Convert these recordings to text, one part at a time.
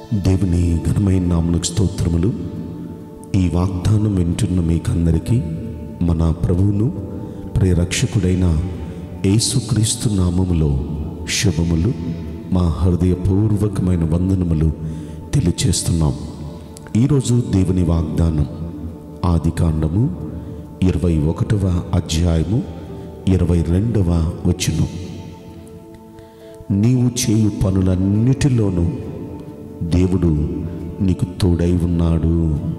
దేవుని ఘనమైన నామలకు స్తోత్రములు ఈ వాగ్దానం వింటున్న మీకందరికీ మన ప్రభువును ప్రియరక్షకుడైన యేసుక్రీస్తు నామములో శుభములు మా హృదయపూర్వకమైన వందనములు తెలియచేస్తున్నాం ఈరోజు దేవుని వాగ్దానం ఆది కాండము ఇరవై ఒకటవ అధ్యాయము ఇరవై రెండవ వచనం నీవు చేయు పనులన్నిటిలోనూ దేవుడు నీకు తోడై ఉన్నాడు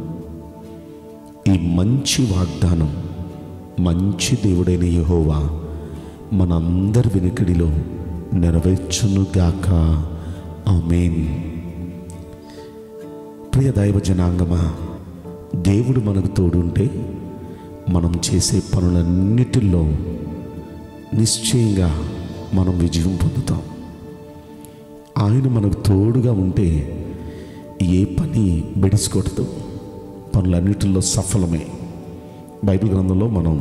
ఈ మంచి వాగ్దానం మంచి దేవుడైన యహోవా మనందరి వెనుకడిలో నెరవేర్చునుగాక ఆమెన్ ప్రియ దైవ జనాంగమా దేవుడు మనకు తోడుంటే మనం చేసే పనులన్నిటిలో నిశ్చయంగా మనం విజయం పొందుతాం ఆయన మనకు తోడుగా ఉంటే ఏ పని బెడిసికొట్టదు పనులన్నిటిలో సఫలమే బైబిల్ గ్రంథంలో మనం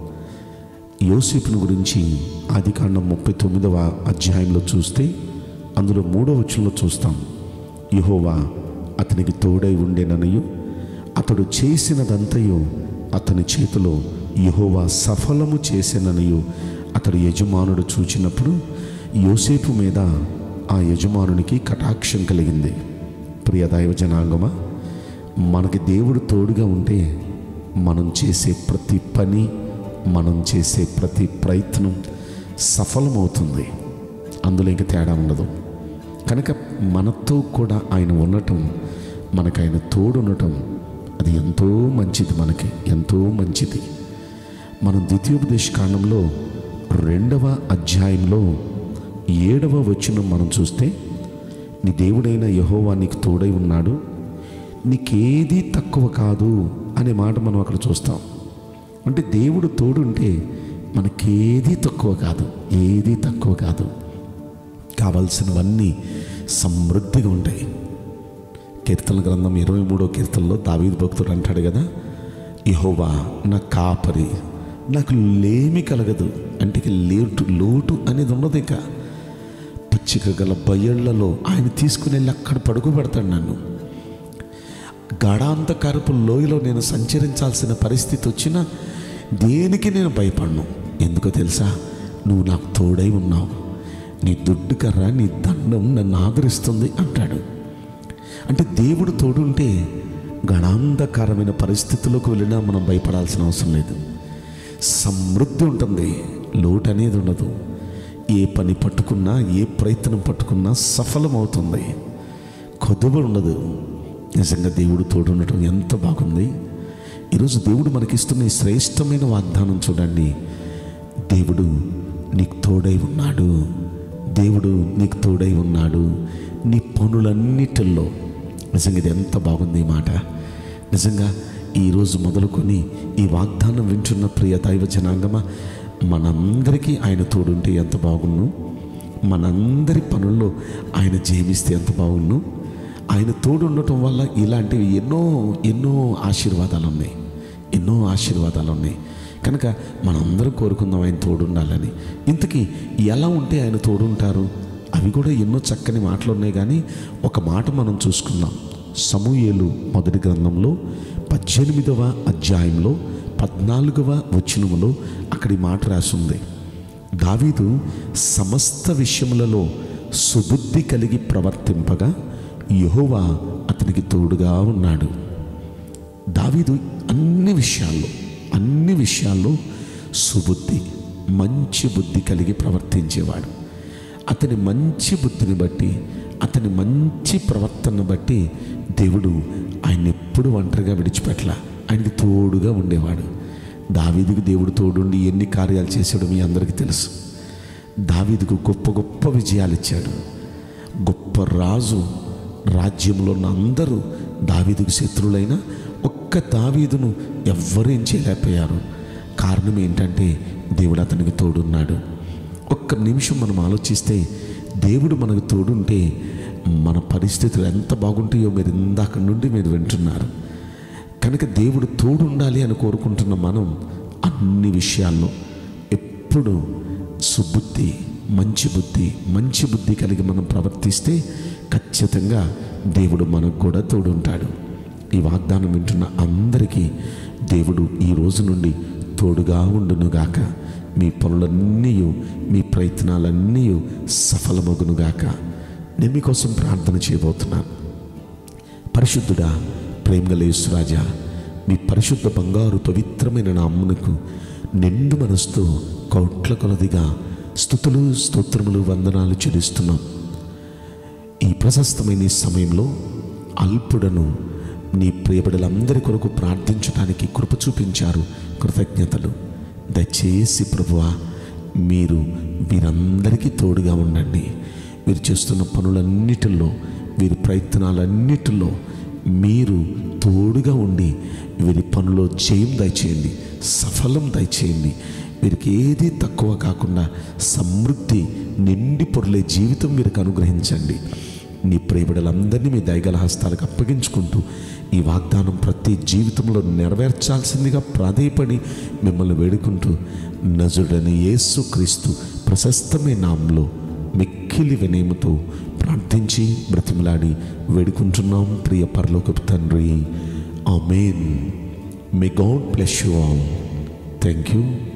యోసేపుని గురించి ఆదికాండం ముప్పై తొమ్మిదవ అధ్యాయంలో చూస్తే అందులో మూడవ వచనంలో చూస్తాం యహోవా అతనికి తోడై ఉండేననియు అతడు చేసినదంతయు అతని చేతిలో యహోవా సఫలము చేసేననియు అతడు యజమానుడు చూచినప్పుడు యోసేపు మీద ఆ యజమానునికి కటాక్షం కలిగింది ప్రియ దైవ జనాంగమా మనకి దేవుడు తోడుగా ఉంటే మనం చేసే ప్రతి పని మనం చేసే ప్రతి ప్రయత్నం సఫలమవుతుంది అందులో ఇంక తేడా ఉండదు కనుక మనతో కూడా ఆయన ఉండటం మనకు ఆయన తోడు ఉండటం అది ఎంతో మంచిది మనకి ఎంతో మంచిది మనం ద్వితీయోపదేశ కాండంలో రెండవ అధ్యాయంలో ఏడవ వచనం మనం చూస్తే నీ దేవుడైన యహోవా నీకు తోడై ఉన్నాడు నీకేది తక్కువ కాదు అనే మాట మనం అక్కడ చూస్తాం అంటే దేవుడు తోడుంటే మనకేది తక్కువ కాదు ఏది తక్కువ కాదు కావలసినవన్నీ సమృద్ధిగా ఉంటాయి కీర్తన గ్రంథం ఇరవై మూడో కీర్తనలో దావీదు భక్తుడు అంటాడు కదా యహోవా నా కాపరి నాకు లేమి కలగదు అంటే ఇక లేటు లోటు అనేది ఉండదు ఇక పచ్చిక గల బయళ్లలో ఆయన తీసుకుని వెళ్ళి అక్కడ పడుకోబెడతాడు నన్ను గాఢాంతకారపు లోయలో నేను సంచరించాల్సిన పరిస్థితి వచ్చినా దేనికి నేను భయపడను ఎందుకో తెలుసా నువ్వు నాకు తోడై ఉన్నావు నీ దుడ్డు కర్ర నీ దండం నన్ను ఆదరిస్తుంది అంటాడు అంటే దేవుడు తోడుంటే గణాంధకారమైన పరిస్థితుల్లోకి వెళ్ళినా మనం భయపడాల్సిన అవసరం లేదు సమృద్ధి ఉంటుంది లోటు అనేది ఉండదు ఏ పని పట్టుకున్నా ఏ ప్రయత్నం పట్టుకున్నా సఫలమవుతుంది కొదువ ఉండదు నిజంగా దేవుడు తోడుండటం ఎంత బాగుంది ఈరోజు దేవుడు మనకిస్తున్న ఈ శ్రేష్టమైన వాగ్దానం చూడండి దేవుడు నీకు తోడై ఉన్నాడు దేవుడు నీకు తోడై ఉన్నాడు నీ పనులన్నిటిల్లో నిజంగా ఇది ఎంత బాగుంది ఈ మాట నిజంగా ఈరోజు మొదలుకొని ఈ వాగ్దానం వింటున్న ప్రియ దైవ జనాంగమా మనందరికీ ఆయన తోడుంటే ఎంత బాగున్ను మనందరి పనుల్లో ఆయన జీవిస్తే ఎంత బాగున్ను ఆయన తోడు ఉండటం వల్ల ఇలాంటివి ఎన్నో ఎన్నో ఆశీర్వాదాలు ఉన్నాయి ఎన్నో ఆశీర్వాదాలు ఉన్నాయి కనుక మనందరం కోరుకుందాం ఆయన తోడుండాలని ఇంతకీ ఎలా ఉంటే ఆయన తోడుంటారు అవి కూడా ఎన్నో చక్కని మాటలు ఉన్నాయి కానీ ఒక మాట మనం చూసుకుందాం సమూయేలు మొదటి గ్రంథంలో పద్దెనిమిదవ అధ్యాయంలో పద్నాలుగవ వచనములో అక్కడి మాట రాసింది దావీదు సమస్త విషయములలో సుబుద్ధి కలిగి ప్రవర్తింపగా యహోవా అతనికి తోడుగా ఉన్నాడు దావీదు అన్ని విషయాల్లో అన్ని విషయాల్లో సుబుద్ధి మంచి బుద్ధి కలిగి ప్రవర్తించేవాడు అతని మంచి బుద్ధిని బట్టి అతని మంచి ప్రవర్తనను బట్టి దేవుడు ఆయన ఎప్పుడు ఒంటరిగా విడిచిపెట్టల ఆయనకి తోడుగా ఉండేవాడు దావీదుకు దేవుడు తోడుండి ఎన్ని కార్యాలు చేశాడో మీ అందరికీ తెలుసు దావీదుకు గొప్ప గొప్ప విజయాలు ఇచ్చాడు గొప్ప రాజు రాజ్యంలో ఉన్న అందరూ దావీదుకు శత్రువులైన ఒక్క దావీదును ఎవ్వరేం చేయలేకపోయారు కారణం ఏంటంటే దేవుడు అతనికి తోడున్నాడు ఒక్క నిమిషం మనం ఆలోచిస్తే దేవుడు మనకు తోడుంటే మన పరిస్థితులు ఎంత బాగుంటాయో మీరు ఇందాక నుండి మీరు వింటున్నారు కనుక దేవుడు తోడు ఉండాలి అని కోరుకుంటున్న మనం అన్ని విషయాల్లో ఎప్పుడు సుబుద్ధి మంచి బుద్ధి మంచి బుద్ధి కలిగి మనం ప్రవర్తిస్తే ఖచ్చితంగా దేవుడు మనకు కూడా తోడుంటాడు ఈ వాగ్దానం వింటున్న అందరికీ దేవుడు ఈ రోజు నుండి తోడుగా ఉండునుగాక మీ పనులన్నీ మీ ప్రయత్నాలన్నీ సఫలమగునుగాక నేను మీకోసం ప్రార్థన చేయబోతున్నాను పరిశుద్ధుడా ప్రేమగలేశ్వరాజా మీ పరిశుద్ధ బంగారు పవిత్రమైన నామ్మునకు నిండు మనసుతో కోట్ల కొలదిగా స్థుతులు స్తోత్రములు వందనాలు చెల్లిస్తున్నాం ఈ ప్రశస్తమైన ఈ సమయంలో అల్పుడను నీ ప్రియబిడలందరి కొరకు ప్రార్థించడానికి కృప చూపించారు కృతజ్ఞతలు దయచేసి ప్రభువా మీరు వీరందరికీ తోడుగా ఉండండి వీరు చేస్తున్న పనులన్నిటిలో వీరి ప్రయత్నాలన్నిటిలో మీరు తోడుగా ఉండి వీరి పనిలో జయం దయచేయండి సఫలం దయచేయండి వీరికి ఏది తక్కువ కాకుండా సమృద్ధి నిండి పొరలే జీవితం వీరికి అనుగ్రహించండి నీ ప్రియబిడలందరినీ మీ దయగల హస్తాలకు అప్పగించుకుంటూ ఈ వాగ్దానం ప్రతి జీవితంలో నెరవేర్చాల్సిందిగా ప్రాధేయపడి మిమ్మల్ని వేడుకుంటూ నజుడని యేసు క్రీస్తు ప్రశస్తమైన నామంలో మిక్కిలి వినయముతో ప్రార్థించి బ్రతిమలాడి వేడుకుంటున్నాం ప్రియ పరలోకపు తండ్రి amen may God bless you all thank you